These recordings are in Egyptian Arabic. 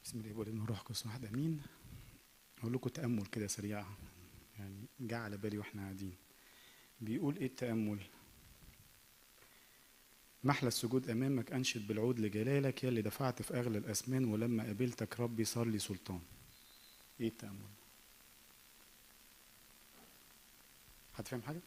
بسم الله والابن والروح القدس واحد امين اقول لكم تامل كده سريع يعني جه على بالي واحنا قاعدين بيقول ايه التامل محلى السجود امامك انشد بالعود لجلالك يا اللي دفعت في اغلى الاسمان ولما قابلتك ربي صار لي سلطان ايه التامل هتفهم حاجه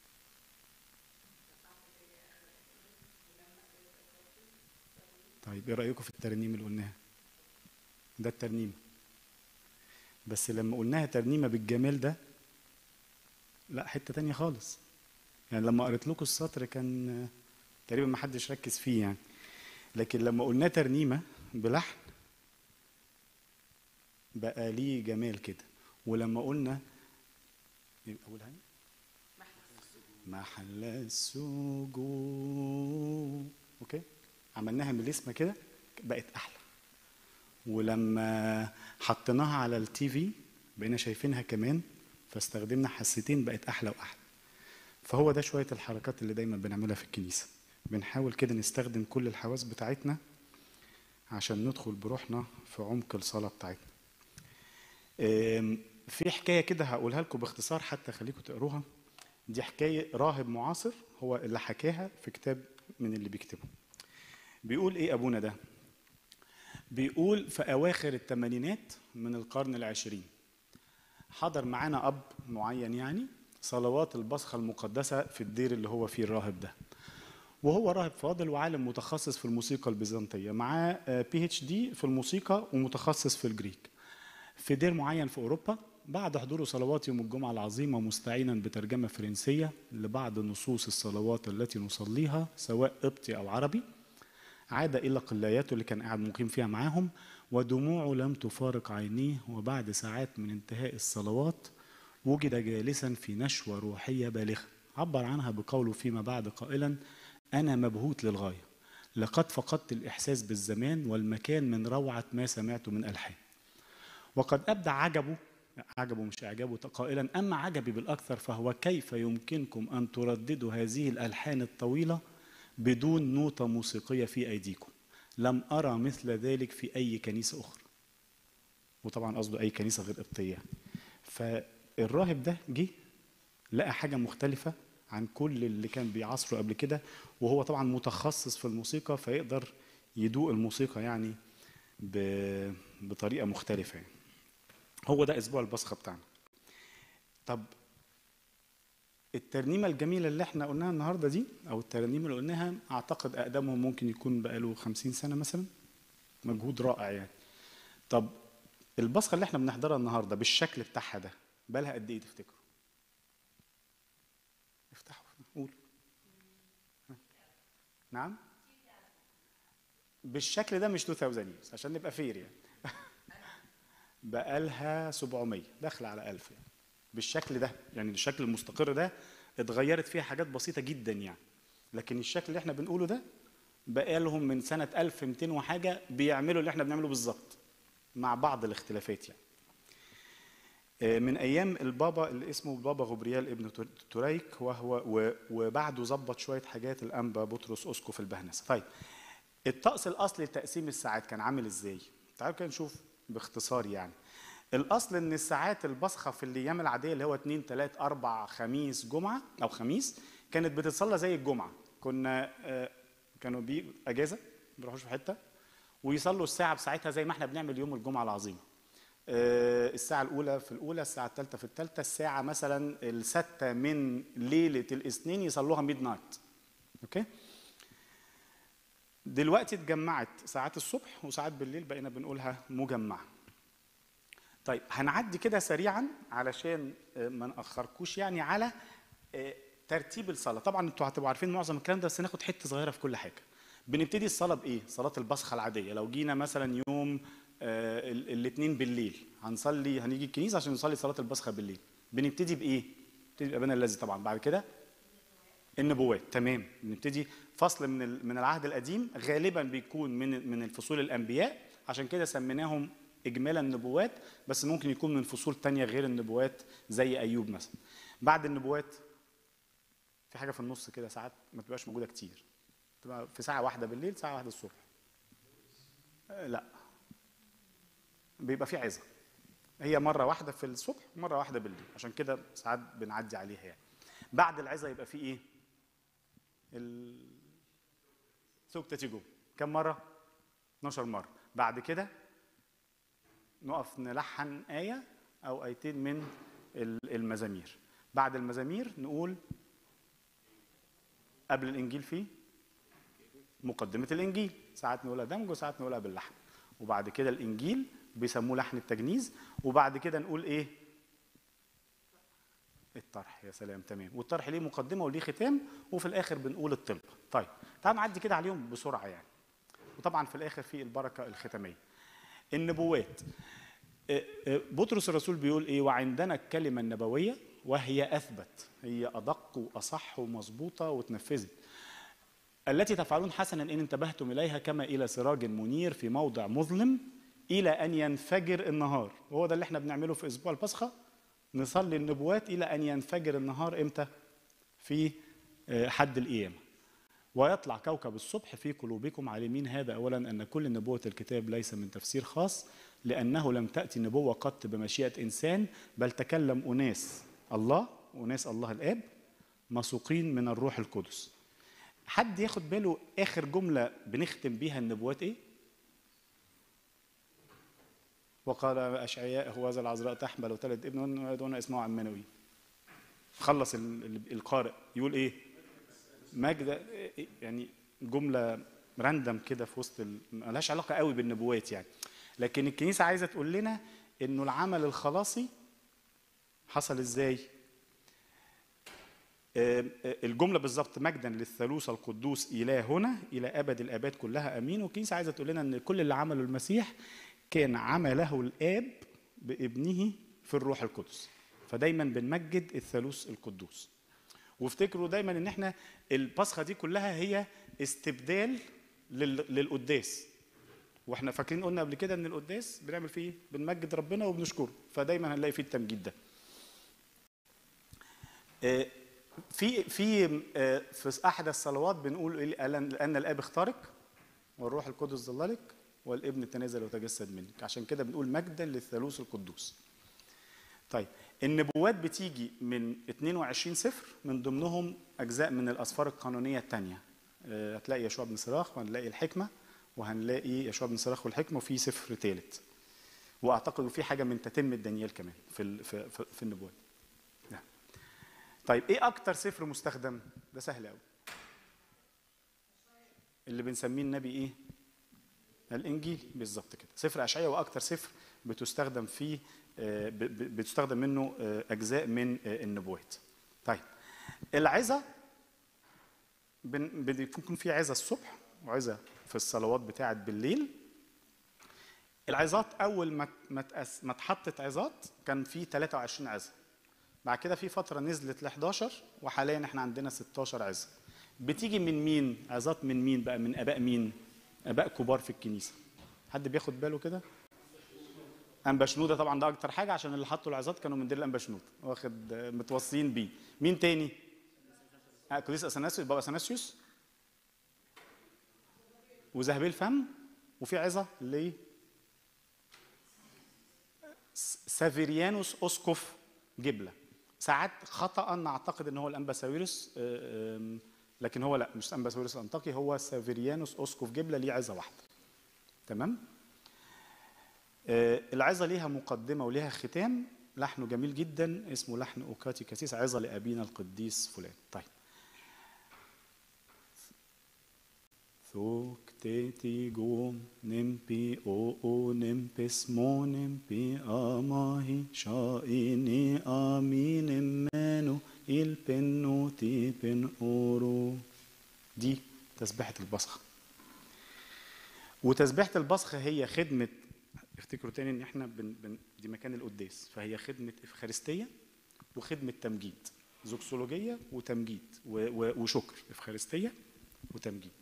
طيب ايه رايكم في الترنيم اللي قلناها ده الترنيم بس لما قلناها ترنيمه بالجمال ده لا حته تانية خالص يعني لما قريت لكم السطر كان تقريبا ما حدش ركز فيه يعني لكن لما قلناه ترنيمه بلحن بقى ليه جمال كده ولما قلنا يبقى اول حاجه محل السجود اوكي عملناها بالاسم كده بقت احلى ولما حطيناها على التي في بقينا شايفينها كمان فاستخدمنا حستين بقت احلى واحلى فهو ده شويه الحركات اللي دايما بنعملها في الكنيسه بنحاول كده نستخدم كل الحواس بتاعتنا عشان ندخل بروحنا في عمق الصلاه بتاعتنا في حكايه كده هقولها لكم باختصار حتى خليكم تقروها دي حكايه راهب معاصر هو اللي حكاها في كتاب من اللي بيكتبه بيقول ايه ابونا ده بيقول في اواخر الثمانينات من القرن العشرين حضر معانا اب معين يعني صلوات البصخه المقدسه في الدير اللي هو فيه الراهب ده وهو راهب فاضل وعالم متخصص في الموسيقى البيزنطيه معاه بي اتش دي في الموسيقى ومتخصص في الجريك في دير معين في اوروبا بعد حضور صلوات يوم الجمعه العظيمه مستعينا بترجمه فرنسيه لبعض نصوص الصلوات التي نصليها سواء قبطي او عربي عاد إلى قلاياته اللي كان قاعد مقيم فيها معاهم ودموعه لم تفارق عينيه وبعد ساعات من انتهاء الصلوات وجد جالسا في نشوة روحية بالغة عبر عنها بقوله فيما بعد قائلا أنا مبهوت للغاية لقد فقدت الإحساس بالزمان والمكان من روعة ما سمعته من ألحان وقد أبدع عجبه عجبه مش إعجابه قائلا أما عجبي بالأكثر فهو كيف يمكنكم أن ترددوا هذه الألحان الطويلة بدون نوتة موسيقية في أيديكم لم أرى مثل ذلك في أي كنيسة أخرى وطبعا قصده أي كنيسة غير قبطية فالراهب ده جه لقى حاجة مختلفة عن كل اللي كان بيعاصره قبل كده وهو طبعا متخصص في الموسيقى فيقدر يدوق الموسيقى يعني بطريقة مختلفة يعني. هو ده أسبوع البصخة بتاعنا طب الترنيمه الجميله اللي احنا قلناها النهارده دي او الترنيمه اللي قلناها اعتقد اقدمهم ممكن يكون بقاله 50 سنه مثلا مجهود رائع يعني طب البصخه اللي احنا بنحضرها النهارده بالشكل بتاعها ده بقالها قد ايه تفتكروا افتحوا قولوا نعم بالشكل ده مش 2000 years عشان نبقى فير يعني بقالها 700 داخله على 1000 يعني بالشكل ده يعني الشكل المستقر ده اتغيرت فيها حاجات بسيطة جدا يعني لكن الشكل اللي احنا بنقوله ده بقى لهم من سنة 1200 وحاجة بيعملوا اللي احنا بنعمله بالظبط مع بعض الاختلافات يعني من ايام البابا اللي اسمه بابا غبريال ابن توريك وهو وبعده ظبط شويه حاجات الانبا بطرس اسقف البهنسه طيب الطقس الاصلي لتقسيم الساعات كان عامل ازاي تعالوا كده نشوف باختصار يعني الاصل ان الساعات البصخه في الايام العاديه اللي هو 2 3 4 خميس جمعه او خميس كانت بتتصلى زي الجمعه كنا كانوا بي اجازه ما بيروحوش في حته ويصلوا الساعه بساعتها زي ما احنا بنعمل يوم الجمعه العظيمه الساعه الاولى في الاولى الساعه الثالثه في الثالثه الساعه مثلا السادسه من ليله الاثنين يصلوها ميد نايت اوكي دلوقتي اتجمعت ساعات الصبح وساعات بالليل بقينا بنقولها مجمعه طيب هنعدي كده سريعا علشان ما ناخركوش يعني على ترتيب الصلاه طبعا انتوا هتبقوا عارفين معظم الكلام ده بس ناخد حته صغيره في كل حاجه بنبتدي الصلاه بايه صلاه البصخه العاديه لو جينا مثلا يوم الاثنين بالليل هنصلي هنيجي الكنيسه عشان نصلي صلاه البصخه بالليل بنبتدي بايه بنبتدي بابانا الذي طبعا بعد كده النبوات تمام بنبتدي فصل من من العهد القديم غالبا بيكون من من الفصول الانبياء عشان كده سميناهم اجمالا نبوات بس ممكن يكون من فصول تانية غير النبوات زي ايوب مثلا بعد النبوات في حاجه في النص كده ساعات ما تبقاش موجوده كتير تبقى في ساعه واحده بالليل ساعه واحده الصبح لا بيبقى فيه عظه هي مره واحده في الصبح ومره واحده بالليل عشان كده ساعات بنعدي عليها يعني بعد العظه يبقى فيه ايه ال... سوق تتيجو كم مره 12 مره بعد كده نقف نلحن ايه او ايتين من ال- المزامير بعد المزامير نقول قبل الانجيل فيه مقدمه الانجيل ساعات نقولها دمج وساعات نقولها باللحن وبعد كده الانجيل بيسموه لحن التجنيز وبعد كده نقول ايه الطرح يا سلام تمام والطرح ليه مقدمه وليه ختام وفي الاخر بنقول الطلب طيب تعال نعدي كده عليهم بسرعه يعني وطبعا في الاخر في البركه الختاميه النبوات آه، آه، بطرس الرسول بيقول ايه وعندنا الكلمه النبويه وهي اثبت هي ادق واصح ومظبوطه وتنفذت التي تفعلون حسنا ان انتبهتم اليها كما الى سراج منير في موضع مظلم الى ان ينفجر النهار وهو ده اللي احنا بنعمله في اسبوع البصخه نصلي النبوات الى ان ينفجر النهار امتى في آه، حد القيامه ويطلع كوكب الصبح في قلوبكم عالمين هذا اولا ان كل نبوه الكتاب ليس من تفسير خاص لانه لم تاتي نبوه قط بمشيئه انسان بل تكلم اناس الله اناس الله الاب مسوقين من الروح القدس حد ياخد باله اخر جمله بنختم بيها النبوات ايه وقال اشعياء هو ذا العذراء تحمل وتلد ابن ويدعون اسمه عمانوي خلص ال- ال- القارئ يقول ايه مجد يعني جمله راندم كده في وسط ال- ملهاش علاقه قوي بالنبوات يعني لكن الكنيسه عايزه تقول لنا انه العمل الخلاصي حصل ازاي آه، آه، الجمله بالظبط مجدا للثالوث القدوس الهنا الى ابد الاباد كلها امين والكنيسه عايزه تقول لنا ان كل اللي عمله المسيح كان عمله الاب بابنه في الروح القدس فدايما بنمجد الثالوث القدوس وافتكروا دايما ان احنا البصخه دي كلها هي استبدال لل- للقداس واحنا فاكرين قلنا قبل كده ان القداس بنعمل فيه ايه؟ بنمجد ربنا وبنشكره فدايما هنلاقي فيه التمجيد ده آه، في في آه، في احد الصلوات بنقول إيه؟ ألن- لان الاب اختارك والروح القدس ظللك والابن تنازل وتجسد منك عشان كده بنقول مجدا للثالوث القدوس طيب النبوات بتيجي من 22 سفر من ضمنهم اجزاء من الاسفار القانونيه الثانيه هتلاقي يشوع بن صراخ وهنلاقي الحكمه وهنلاقي يشوع بن صراخ والحكمه وفي سفر ثالث واعتقد في حاجه من تتمه دانيال كمان في ال- في, في, في النبوات نعم. طيب ايه اكتر سفر مستخدم ده سهل قوي اللي بنسميه النبي ايه الانجيل بالظبط كده سفر اشعياء واكتر سفر بتستخدم فيه آه، ب- ب- بتستخدم منه آه، اجزاء من آه، النبوات طيب العظه بن- بيكون في عظه الصبح وعظه في الصلوات بتاعه بالليل العظات اول ما ما تأس- ما اتحطت عظات كان في 23 عظه بعد كده في فتره نزلت ل 11 وحاليا احنا عندنا 16 عظه بتيجي من مين عظات من مين بقى من اباء مين اباء كبار في الكنيسه حد بياخد باله كده انبا شنوده طبعا ده اكتر حاجه عشان اللي حطوا العظات كانوا من دير الانبا شنوده واخد آه، متوصيين بيه مين تاني آه، قديس اثناسيوس بابا اثناسيوس وذهبي فم وفي عظه ل سافيريانوس اسقف جبله ساعات خطا نعتقد ان هو الانبا ساويرس آه، آم، لكن هو لا مش انبا ساويرس الانطاكي هو سافيريانوس اسقف جبله ليه عظه واحده تمام آه، العظه ليها مقدمه وليها ختام لحنه جميل جدا اسمه لحن اوكاتي كاسيس عظه لابينا القديس فلان طيب ثوك تيتي جوم نمبي او او نمبس مو نمبي اماهي شائني امين مانو البنو تي بن اورو دي تسبيحة البصخة وتسبيحة البصخة هي خدمة افتكروا تاني ان احنا بن بن دي مكان القداس فهي خدمة افخارستية وخدمة تمجيد زوكسولوجية وتمجيد و- و- وشكر افخارستية وتمجيد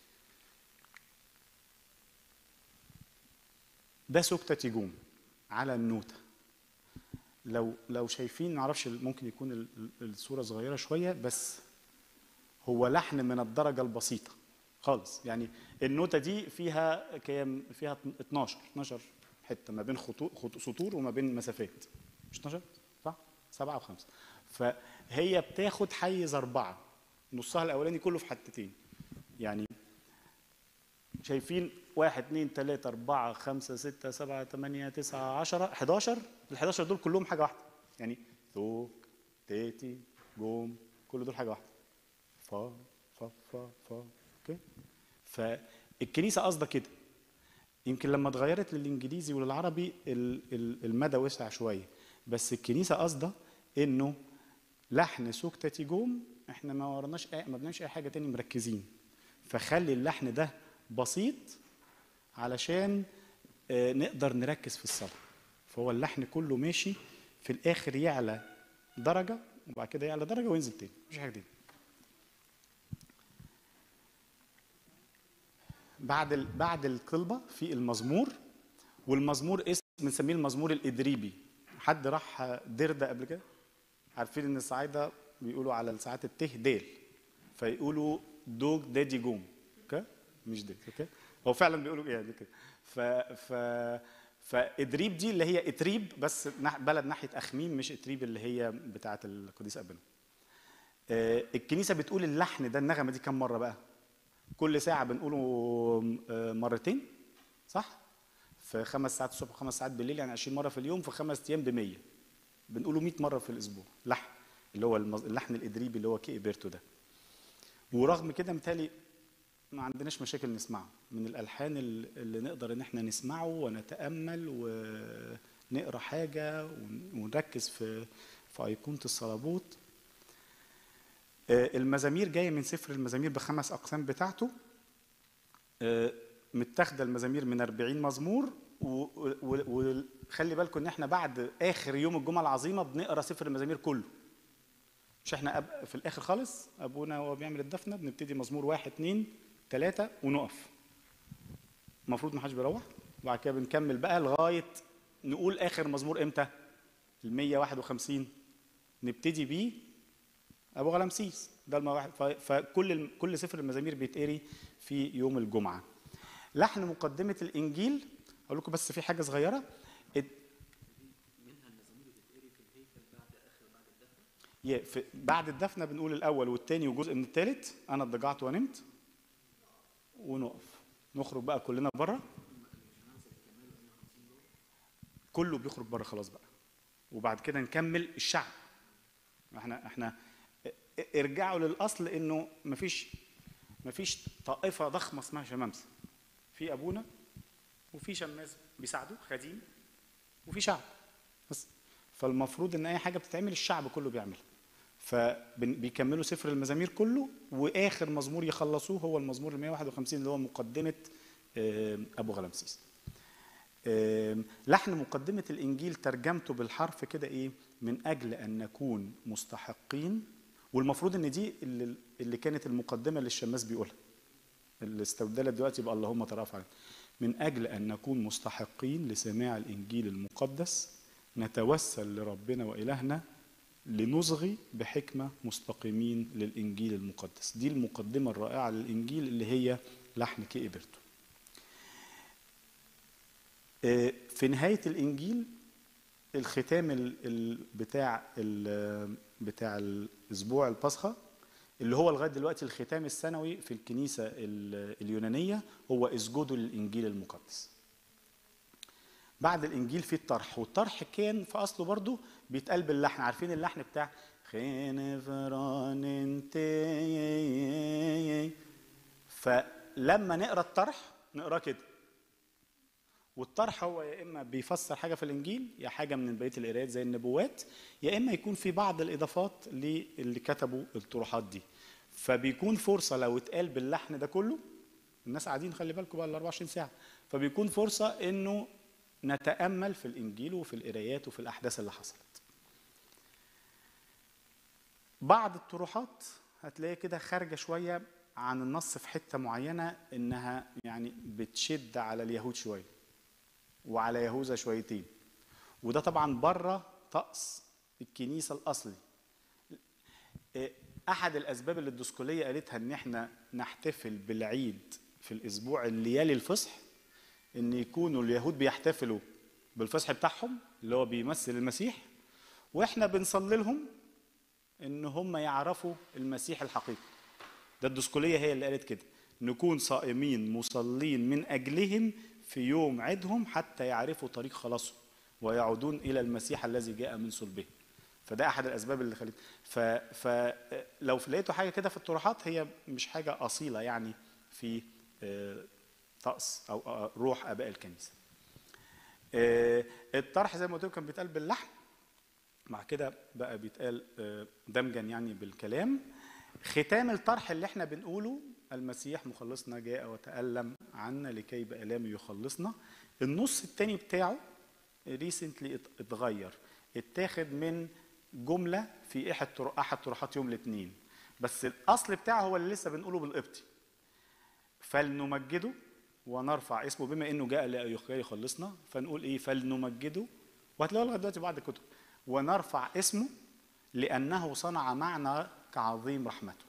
ده سكتة تيجوم على النوتة لو لو شايفين معرفش ممكن يكون ال- ال- الصورة صغيرة شوية بس هو لحن من الدرجة البسيطة خالص يعني النوتة دي فيها كام فيها 12 12 حتة حته ما بين خطوط خطو- سطور وما بين مسافات مش 12 صح سبعة وخمسة فهي بتاخد حيز أربعة نصها الأولاني كله في حتتين يعني شايفين واحد اتنين تلاتة أربعة خمسة ستة سبعة تمانية تسعة عشرة حداشر الحداشر دول كلهم حاجة واحدة يعني ثوك تيتي جوم كل دول حاجة واحدة فا فا فا فا اوكي فالكنيسة قصده كده يمكن لما اتغيرت للانجليزي وللعربي ال- ال- المدى وسع شويه بس الكنيسه قصده انه لحن سوق تاتي جوم احنا ما ورناش أي ما بنعملش اي حاجه تاني مركزين فخلي اللحن ده بسيط علشان آه، نقدر نركز في الصلاه فهو اللحن كله ماشي في الاخر يعلى درجه وبعد كده يعلى درجه وينزل تاني مفيش حاجه تاني بعد ال... بعد القلبة في المزمور والمزمور اسم بنسميه المزمور الإدريبي حد راح دردة قبل كده عارفين ان الصعايدة بيقولوا على ساعات الته ديل فيقولوا دوج دادي جوم اوكي مش ديل اوكي هو فعلا بيقولوا يعني كده ف ف فإدريب دي اللي هي إتريب بس نح- بلد ناحية أخميم مش إتريب اللي هي بتاعة القديس أبنا آه، الكنيسة بتقول اللحن ده النغمة دي كم مرة بقى؟ كل ساعة بنقوله آه، مرتين صح؟ في خمس ساعات الصبح وخمس ساعات بالليل يعني 20 مرة في اليوم في خمس أيام ب 100 بنقوله 100 مرة في الأسبوع لحن اللي هو المز- اللحن الإدريبي اللي هو كي بيرتو ده ورغم كده متهيألي ما عندناش مشاكل نسمعه من الألحان ال- اللي نقدر إن احنا نسمعه ونتأمل ونقرأ حاجة ون- ونركز في في أيقونة الصلابوت آه، المزامير جايه من سفر المزامير بخمس اقسام بتاعته آه، متاخده المزامير من 40 مزمور وخلي بالكم ان احنا بعد اخر يوم الجمعه العظيمه بنقرا سفر المزامير كله مش احنا أب... في الاخر خالص ابونا وهو بيعمل الدفنه بنبتدي مزمور واحد اتنين تلاته ونقف المفروض ما حدش بيروح وبعد كده بنكمل بقى لغايه نقول اخر مزمور امتى؟ ال 151 نبتدي بيه ابو غلامسيس ده الم- واحد ف- فكل الم- كل سفر المزامير بيتقري في يوم الجمعه لحن مقدمه الانجيل اقول لكم بس في حاجه صغيره ات- يا- في- بعد الدفنه بنقول الاول والثاني وجزء من الثالث انا اضطجعت ونمت ونقف نخرج بقى كلنا بره كله بيخرج بره خلاص بقى وبعد كده نكمل الشعب احنا احنا ارجعوا للاصل انه مفيش مفيش طائفه ضخمه اسمها شمامسه في ابونا وفي شماس بيساعدوه خادم وفي شعب بس فالمفروض ان اي حاجه بتتعمل الشعب كله بيعملها فبيكملوا سفر المزامير كله واخر مزمور يخلصوه هو المزمور ال 151 اللي هو مقدمه آه، ابو غلامسيس آم، لحن مقدمة الإنجيل ترجمته بالحرف كده إيه؟ من أجل أن نكون مستحقين والمفروض إن دي اللي, اللي كانت المقدمة اللي الشماس بيقولها اللي استبدلت دلوقتي بقى اللهم ترافع عليه. من أجل أن نكون مستحقين لسماع الإنجيل المقدس نتوسل لربنا وإلهنا لنصغي بحكمة مستقيمين للإنجيل المقدس دي المقدمة الرائعة للإنجيل اللي هي لحن كي إبرتو آه، في نهاية الإنجيل الختام ال- ال- بتاع ال- بتاع الأسبوع البصخة اللي هو لغاية دلوقتي الختام السنوي في الكنيسة ال- اليونانية هو اسجدوا للإنجيل المقدس بعد الإنجيل في الطرح والطرح كان في أصله برضو بيتقال باللحن عارفين اللحن بتاع خنفران انتي فلما نقرا الطرح نقراه كده والطرح هو يا اما بيفسر حاجه في الانجيل يا حاجه من بقيه القراءات زي النبوات يا اما يكون في بعض الاضافات للي كتبوا الطروحات دي فبيكون فرصه لو اتقال باللحن ده كله الناس قاعدين خلي بالكم بقى ال 24 ساعه فبيكون فرصه انه نتامل في الانجيل وفي القرايات وفي الاحداث اللي حصلت بعض الطروحات هتلاقي كده خارجه شويه عن النص في حته معينه انها يعني بتشد على اليهود شويه وعلى يهوذا شويتين وده طبعا بره طقس الكنيسه الاصلي إيه، احد الاسباب اللي الدسكوليه قالتها ان احنا نحتفل بالعيد في الاسبوع اللي يلي الفصح ان يكونوا اليهود بيحتفلوا بالفصح بتاعهم اللي هو بيمثل المسيح واحنا بنصلي لهم ان هم يعرفوا المسيح الحقيقي ده الدسكوليه هي اللي قالت كده نكون صائمين مصلين من اجلهم في يوم عيدهم حتى يعرفوا طريق خلاصهم ويعودون الى المسيح الذي جاء من صلبه فده احد الاسباب اللي خلت ف... فلو لقيتوا حاجه كده في الطروحات هي مش حاجه اصيله يعني في آه، طقس او آه، روح اباء الكنيسه آه، الطرح زي ما قلت لكم كان بيتقال باللحن مع كده بقى بيتقال آه، دمجا يعني بالكلام ختام الطرح اللي احنا بنقوله المسيح مخلصنا جاء وتألم عنا لكي بآلامه يخلصنا النص التاني بتاعه ريسنتلي اتغير اتاخد من جملة في احد طر- احد طروحات يوم الاثنين بس الاصل بتاعه هو اللي لسه بنقوله بالقبطي فلنمجده ونرفع اسمه بما انه جاء لكي يخلصنا فنقول ايه فلنمجده وهتلاقوها لغايه دلوقتي بعض الكتب ونرفع اسمه لانه صنع معنا كعظيم رحمته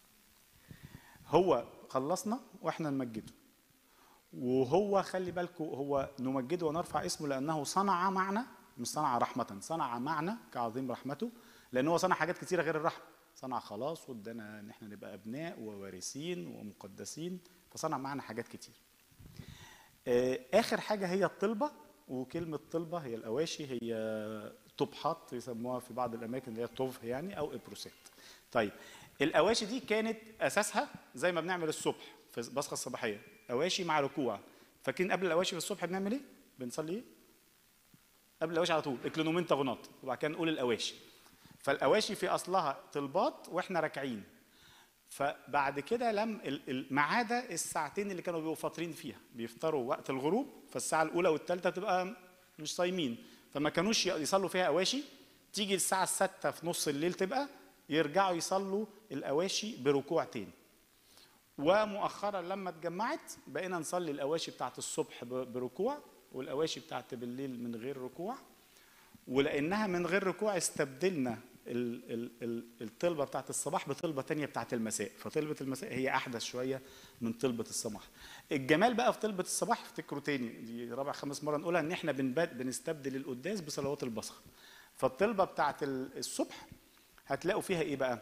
هو خلصنا واحنا نمجده وهو خلي بالكم هو نمجده ونرفع اسمه لانه صنع معنا مش صنع رحمة صنع معنا كعظيم رحمته لان هو صنع حاجات كتيرة غير الرحمة صنع خلاص وادانا ان احنا نبقى ابناء ووارثين ومقدسين فصنع معنا حاجات كتير آه، اخر حاجة هي الطلبة وكلمة طلبة هي الاواشي هي طبحات يسموها في بعض الاماكن اللي هي طفه يعني او ابروسات طيب الاواشي دي كانت اساسها زي ما بنعمل الصبح في البصخه الصباحيه اواشي مع ركوع فاكرين قبل الاواشي في الصبح بنعمل ايه بنصلي ايه قبل الاواشي على طول اكلينومين تغناط وبعد كده نقول الاواشي فالاواشي في اصلها طلبات واحنا راكعين فبعد كده لم ال- ال- ما عدا الساعتين اللي كانوا بيبقوا فاطرين فيها بيفطروا وقت الغروب فالساعه الاولى والثالثه بتبقى مش صايمين فما كانوش يصلوا فيها اواشي تيجي الساعه السادسة في نص الليل تبقى يرجعوا يصلوا الاواشي بركوع تاني ومؤخرا لما اتجمعت بقينا نصلي الاواشي بتاعت الصبح ب- بركوع والاواشي بتاعت بالليل من غير ركوع ولانها من غير ركوع استبدلنا ال- ال- ال- الطلبه بتاعت الصباح بطلبه تانية بتاعت المساء فطلبه المساء هي احدث شويه من طلبه الصباح الجمال بقى في طلبه الصباح افتكروا تاني دي رابع خمس مره نقولها ان احنا بنبات بنستبدل القداس بصلوات البصخ فالطلبه بتاعت ال- الصبح هتلاقوا فيها ايه بقى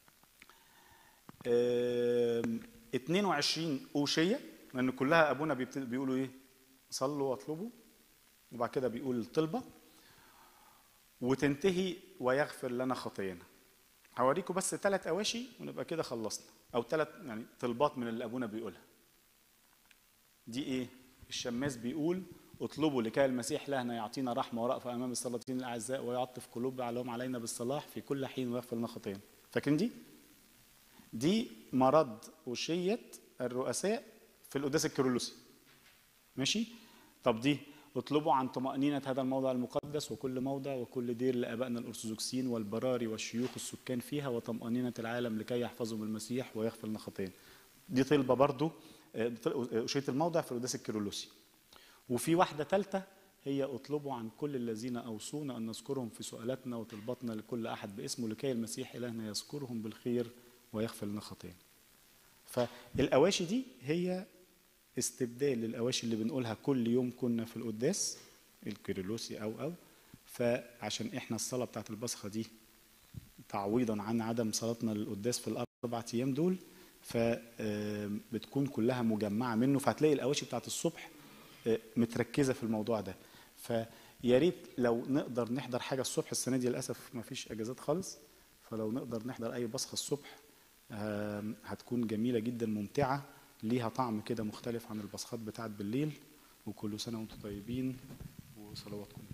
آم، 22 أوشية لأن كلها أبونا بيبت- بيقولوا إيه؟ صلوا واطلبوا وبعد كده بيقول الطلبة وتنتهي ويغفر لنا خطايانا. هوريكم بس ثلاث أواشي ونبقى كده خلصنا أو ثلاث يعني طلبات من اللي أبونا بيقولها. دي إيه؟ الشماس بيقول اطلبوا لكي المسيح لهنا يعطينا رحمة ورأفة أمام السلاطين الأعزاء ويعطف قلوب عليهم علينا بالصلاح في كل حين ويغفر لنا خطايانا. فاكرين دي؟ دي مرض وشية الرؤساء في القداس الكيرلسي ماشي طب دي اطلبوا عن طمأنينة هذا الموضع المقدس وكل موضع وكل دير لآبائنا الأرثوذكسيين والبراري والشيوخ السكان فيها وطمأنينة العالم لكي يحفظهم المسيح ويغفر لنا خطايانا دي طلبة برضو آه، أشية الموضع في القداس الكيرلسي وفي واحدة ثالثة هي اطلبوا عن كل الذين أوصونا أن نذكرهم في سؤالاتنا وطلباتنا لكل أحد باسمه لكي المسيح إلهنا يذكرهم بالخير ويغفر لنا خطايانا فالأواشي دي هي استبدال للأواشي اللي بنقولها كل يوم كنا في القداس الكيرلوسي أو أو فعشان إحنا الصلاة بتاعت البصخة دي تعويضا عن عدم صلاتنا للقداس في الأربع أيام دول فبتكون كلها مجمعة منه فهتلاقي الأواشي بتاعت الصبح آه، متركزة في الموضوع ده فيا ريت لو نقدر نحضر حاجة الصبح السنة دي للأسف ما فيش أجازات خالص فلو نقدر نحضر أي بصخة الصبح آم، هتكون جميلة جدا ممتعة ليها طعم كده مختلف عن البصخات بتاعت بالليل وكل سنة وانتم طيبين وصلواتكم